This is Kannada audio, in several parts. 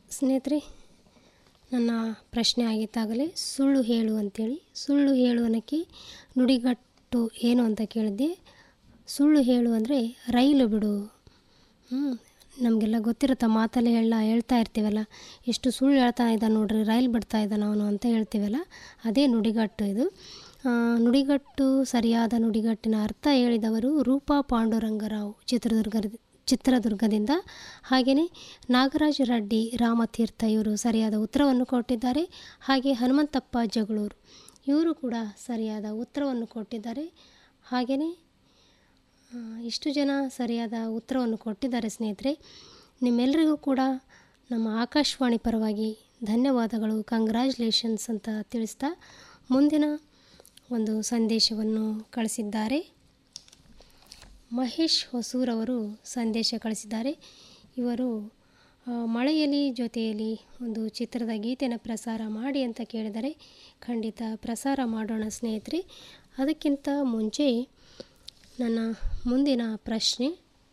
ಸ್ನೇಹಿತರೆ ನನ್ನ ಪ್ರಶ್ನೆ ಆಗಿತ್ತಾಗಲೇ ಸುಳ್ಳು ಹೇಳು ಅಂತೇಳಿ ಸುಳ್ಳು ಹೇಳುವನಕ್ಕೆ ನುಡಿಗಟ್ಟು ಏನು ಅಂತ ಕೇಳಿದ್ದೆ ಸುಳ್ಳು ಹೇಳು ಅಂದರೆ ರೈಲು ಬಿಡು ಹ್ಞೂ ನಮಗೆಲ್ಲ ಗೊತ್ತಿರುತ್ತೆ ಮಾತಲ್ಲೇ ಹೇಳ ಹೇಳ್ತಾ ಇರ್ತೀವಲ್ಲ ಎಷ್ಟು ಸುಳ್ಳು ಹೇಳ್ತಾ ಇದ್ದಾನೆ ನೋಡ್ರಿ ರೈಲು ಬಿಡ್ತಾ ಇದ್ದಾನೆ ಅವನು ಅಂತ ಹೇಳ್ತೀವಲ್ಲ ಅದೇ ನುಡಿಗಟ್ಟು ಇದು ಆ, ನುಡಿಗಟ್ಟು ಸರಿಯಾದ ನುಡಿಗಟ್ಟಿನ ಅರ್ಥ ಹೇಳಿದವರು ರೂಪಾ ಪಾಂಡುರಂಗರಾವ್ ಚಿತ್ರದುರ್ಗ ಚಿತ್ರದುರ್ಗದಿಂದ ಹಾಗೆಯೇ ನಾಗರಾಜ ರೆಡ್ಡಿ ರಾಮತೀರ್ಥ ಇವರು ಸರಿಯಾದ ಉತ್ತರವನ್ನು ಕೊಟ್ಟಿದ್ದಾರೆ ಹಾಗೆ ಹನುಮಂತಪ್ಪ ಜಗಳೂರು ಇವರು ಕೂಡ ಸರಿಯಾದ ಉತ್ತರವನ್ನು ಕೊಟ್ಟಿದ್ದಾರೆ ಹಾಗೆಯೇ ಆ, ಇಷ್ಟು ಜನ ಸರಿಯಾದ ಉತ್ತರವನ್ನು ಕೊಟ್ಟಿದ್ದಾರೆ ಸ್ನೇಹಿತರೆ ನಿಮ್ಮೆಲ್ಲರಿಗೂ ಕೂಡ ನಮ್ಮ ಆಕಾಶವಾಣಿ ಪರವಾಗಿ ಧನ್ಯವಾದಗಳು ಕಂಗ್ರ್ಯಾಚುಲೇಷನ್ಸ್ ಅಂತ ತಿಳಿಸ್ತಾ ಮುಂದಿನ ಒಂದು ಸಂದೇಶವನ್ನು ಕಳಿಸಿದ್ದಾರೆ ಮಹೇಶ್ ಹೊಸೂರವರು ಸಂದೇಶ ಕಳಿಸಿದ್ದಾರೆ ಇವರು ಆ, ಮಳೆಯಲಿ ಜೊತೆಯಲ್ಲಿ ಒಂದು ಚಿತ್ರದ ಗೀತೆನ ಪ್ರಸಾರ ಮಾಡಿ ಅಂತ ಕೇಳಿದರೆ ಖಂಡಿತ ಪ್ರಸಾರ ಮಾಡೋಣ ಸ್ನೇಹಿತರೆ ಅದಕ್ಕಿಂತ ಮುಂಚೆ ನನ್ನ ಮುಂದಿನ ಪ್ರಶ್ನೆ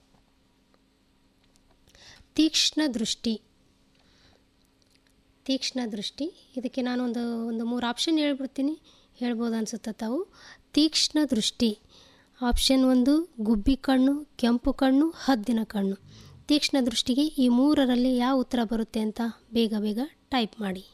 ತೀಕ್ಷ್ಣ ದೃಷ್ಟಿ ತೀಕ್ಷ್ಣ ದೃಷ್ಟಿ ಇದಕ್ಕೆ ನಾನೊಂದು ಒಂದು ಮೂರು ಆಪ್ಷನ್ ಹೇಳ್ಬಿಡ್ತೀನಿ ಹೇಳ್ಬೋದು ಅನ್ಸುತ್ತೆ ತಾವು ತೀಕ್ಷ್ಣ ದೃಷ್ಟಿ ಆಪ್ಷನ್ ಒಂದು ಗುಬ್ಬಿ ಕಣ್ಣು ಕೆಂಪು ಕಣ್ಣು ಹದ್ದಿನ ಕಣ್ಣು ತೀಕ್ಷ್ಣ ದೃಷ್ಟಿಗೆ ಈ ಮೂರರಲ್ಲಿ ಯಾವ ಉತ್ತರ ಬರುತ್ತೆ ಅಂತ ಬೇಗ ಬೇಗ ಟೈಪ್ ಮಾಡಿ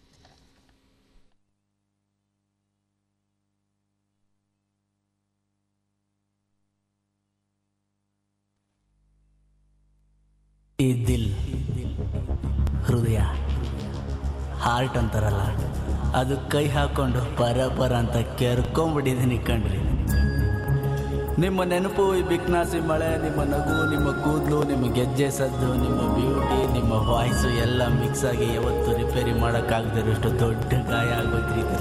ಈ ದಿಲ್ ಹೃದಯ ಹಾರ್ಟ್ ಅಂತಾರಲ್ಲ ಅದು ಕೈ ಹಾಕೊಂಡು ಪರ ಪರ ಅಂತ ಕೆರ್ಕೊಂಬಿಟ್ಟಿದ್ದೀನಿ ಕಣ್ರಿ ನಿಮ್ಮ ನೆನಪು ಈ ಬಿಕ್ನಾಸಿ ಮಳೆ ನಿಮ್ಮ ನಗು ನಿಮ್ಮ ಕೂದಲು ನಿಮ್ಮ ಗೆಜ್ಜೆ ಸದ್ದು ನಿಮ್ಮ ಬ್ಯೂಟಿ ನಿಮ್ಮ ವಾಯ್ಸು ಎಲ್ಲ ಮಿಕ್ಸ್ ಆಗಿ ಯಾವತ್ತು ರಿಪೇರಿ ಮಾಡೋಕ್ಕಾಗದಿರೋಷ್ಟು ದೊಡ್ಡ ಗಾಯ ಆಗೋಯ್ತ್ರಿ